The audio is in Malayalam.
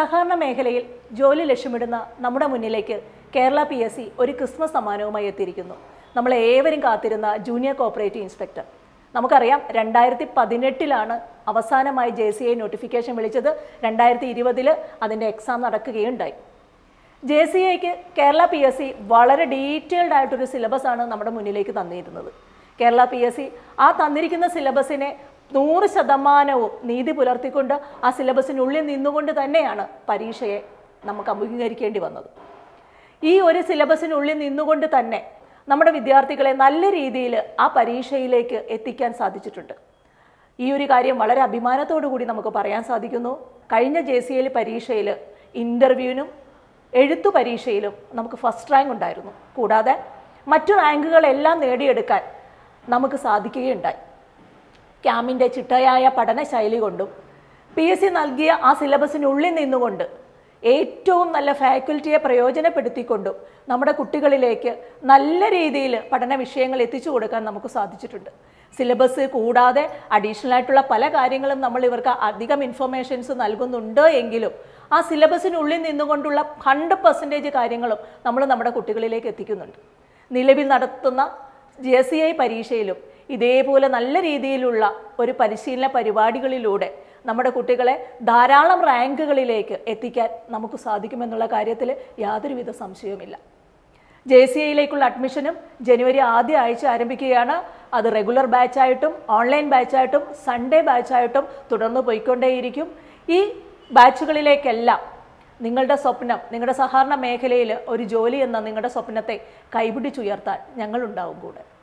സഹകരണ മേഖലയിൽ ജോലി ലക്ഷ്യമിടുന്ന നമ്മുടെ മുന്നിലേക്ക് കേരള പി എസ് സി ഒരു ക്രിസ്മസ് സമ്മാനവുമായി എത്തിയിരിക്കുന്നു നമ്മൾ ഏവരും കാത്തിരുന്ന ജൂനിയർ കോപ്പറേറ്റീവ് ഇൻസ്പെക്ടർ നമുക്കറിയാം രണ്ടായിരത്തി പതിനെട്ടിലാണ് അവസാനമായി ജെ സി ഐ നോട്ടിഫിക്കേഷൻ വിളിച്ചത് രണ്ടായിരത്തി ഇരുപതിൽ അതിൻ്റെ എക്സാം നടക്കുകയുണ്ടായി ജെ സി ഐക്ക് കേരള പി എസ് സി വളരെ ഡീറ്റെയിൽഡ് ആയിട്ടൊരു സിലബസ് ആണ് നമ്മുടെ മുന്നിലേക്ക് തന്നിരുന്നത് കേരള പി എസ് സി ആ തന്നിരിക്കുന്ന സിലബസിനെ നൂറ് ശതമാനവും നീതി പുലർത്തിക്കൊണ്ട് ആ സിലബസിനുള്ളിൽ നിന്നുകൊണ്ട് തന്നെയാണ് പരീക്ഷയെ നമുക്ക് അഭിമുഖീകരിക്കേണ്ടി വന്നത് ഈ ഒരു സിലബസിനുള്ളിൽ നിന്നുകൊണ്ട് തന്നെ നമ്മുടെ വിദ്യാർത്ഥികളെ നല്ല രീതിയിൽ ആ പരീക്ഷയിലേക്ക് എത്തിക്കാൻ സാധിച്ചിട്ടുണ്ട് ഈ ഒരു കാര്യം വളരെ അഭിമാനത്തോടു കൂടി നമുക്ക് പറയാൻ സാധിക്കുന്നു കഴിഞ്ഞ ജെ സി എൽ പരീക്ഷയിൽ ഇൻ്റർവ്യൂവിനും എഴുത്തു പരീക്ഷയിലും നമുക്ക് ഫസ്റ്റ് റാങ്ക് ഉണ്ടായിരുന്നു കൂടാതെ മറ്റു റാങ്കുകളെല്ലാം നേടിയെടുക്കാൻ നമുക്ക് സാധിക്കുകയുണ്ടായി ക്യാമിൻ്റെ ചിട്ടയായ പഠന ശൈലി കൊണ്ടും പി എസ് സി നൽകിയ ആ സിലബസിനുള്ളിൽ നിന്നുകൊണ്ട് ഏറ്റവും നല്ല ഫാക്കൽറ്റിയെ പ്രയോജനപ്പെടുത്തിക്കൊണ്ടും നമ്മുടെ കുട്ടികളിലേക്ക് നല്ല രീതിയിൽ പഠന വിഷയങ്ങൾ എത്തിച്ചു കൊടുക്കാൻ നമുക്ക് സാധിച്ചിട്ടുണ്ട് സിലബസ് കൂടാതെ അഡീഷണൽ ആയിട്ടുള്ള പല കാര്യങ്ങളും നമ്മൾ ഇവർക്ക് അധികം ഇൻഫർമേഷൻസ് നൽകുന്നുണ്ട് എങ്കിലും ആ സിലബസിനുള്ളിൽ നിന്നുകൊണ്ടുള്ള ഹൺഡ്രഡ് പെർസെൻറ്റേജ് കാര്യങ്ങളും നമ്മൾ നമ്മുടെ കുട്ടികളിലേക്ക് എത്തിക്കുന്നുണ്ട് നിലവിൽ നടത്തുന്ന ജെ സി ഐ പരീക്ഷയിലും ഇതേപോലെ നല്ല രീതിയിലുള്ള ഒരു പരിശീലന പരിപാടികളിലൂടെ നമ്മുടെ കുട്ടികളെ ധാരാളം റാങ്കുകളിലേക്ക് എത്തിക്കാൻ നമുക്ക് സാധിക്കുമെന്നുള്ള കാര്യത്തിൽ യാതൊരുവിധ സംശയവുമില്ല ജെ സി ഐയിലേക്കുള്ള അഡ്മിഷനും ജനുവരി ആദ്യ ആഴ്ച ആരംഭിക്കുകയാണ് അത് റെഗുലർ ബാച്ചായിട്ടും ഓൺലൈൻ ബാച്ചായിട്ടും സൺഡേ ബാച്ചായിട്ടും തുടർന്ന് പോയിക്കൊണ്ടേയിരിക്കും ഈ ബാച്ചുകളിലേക്കെല്ലാം നിങ്ങളുടെ സ്വപ്നം നിങ്ങളുടെ സഹകരണ മേഖലയിൽ ഒരു ജോലി എന്ന നിങ്ങളുടെ സ്വപ്നത്തെ കൈപിടിച്ചുയർത്താൻ ഞങ്ങളുണ്ടാവും കൂടെ